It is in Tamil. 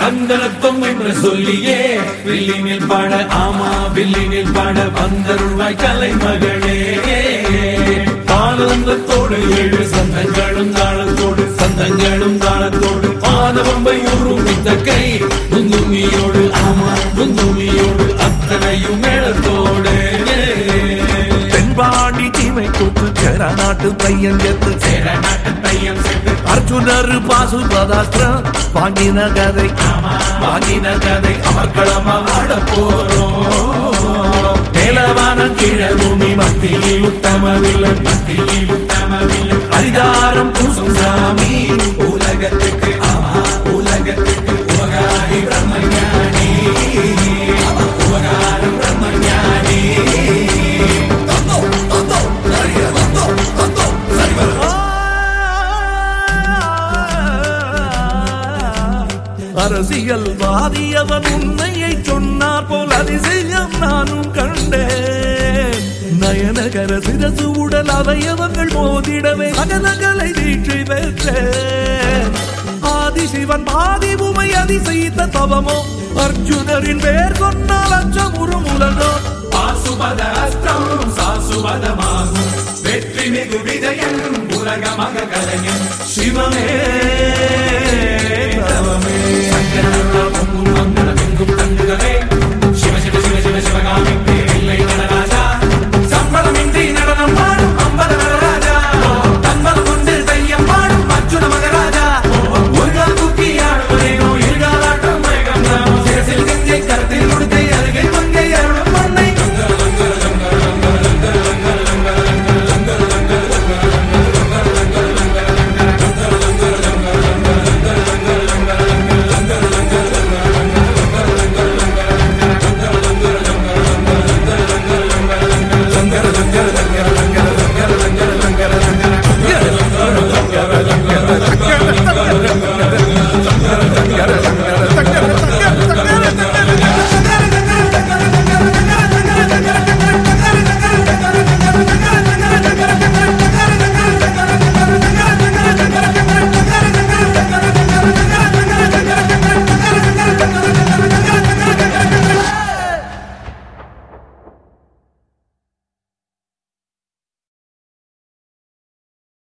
கந்தனத்தம் என்று சொல்லியே வில்லினில் பாட ஆமா வில்லினில் பாட வந்தருள்வாய் கலைமகளே தாளந்தத்தோடு ஏழு சந்தங்களும் தாளத்தோடு சந்தங்களும் தாளத்தோடு மாதவம்பை உருமித்த கை குந்துமியோடு ஆமா குந்துமியோடு அத்தனையும் மேளத்தோடு தென்பாண்டி சீமை கூத்து சேர நாட்டு பையன் எத்து சேர நாட்டு பையன் சென்று அர்ஜுனர் பாசுபதாஸ்திரம் வாங்கின கதை வாங்கின கதை அமர்க்களமா ஆட போறோம் மேலவானம் கீழ பூமி மத்தியில் உத்தமவில்லன் மத்தியில் உத்தமவில்லன் அரிதாரம் பூசும் சாமி உலகத்துக்கு ஆமா உலகத்துக்கு உபகாரி பிரம்மஞானி உபகாரம் பிரம்மஞானி அரசியல் வாதியவன் உண்மையை சொன்னார் போல் அதிசயம் நானும் கண்டேன் நயனகர சிரசு உடல் அவயவங்கள் மோதிடவே அகலகலை தீட்சி பெற்றேன் ஆதிசிவன் பாதி உமை அதிசயித்த தவமோ அர்ஜுனரின் பேர் சொன்னால் அச்சமுறும் உலகம் பாசுபத அஸ்திரம் சாசுபதமாகும் வெற்றி மிகு விஜயன் உலகமக கலைஞன் சிவமே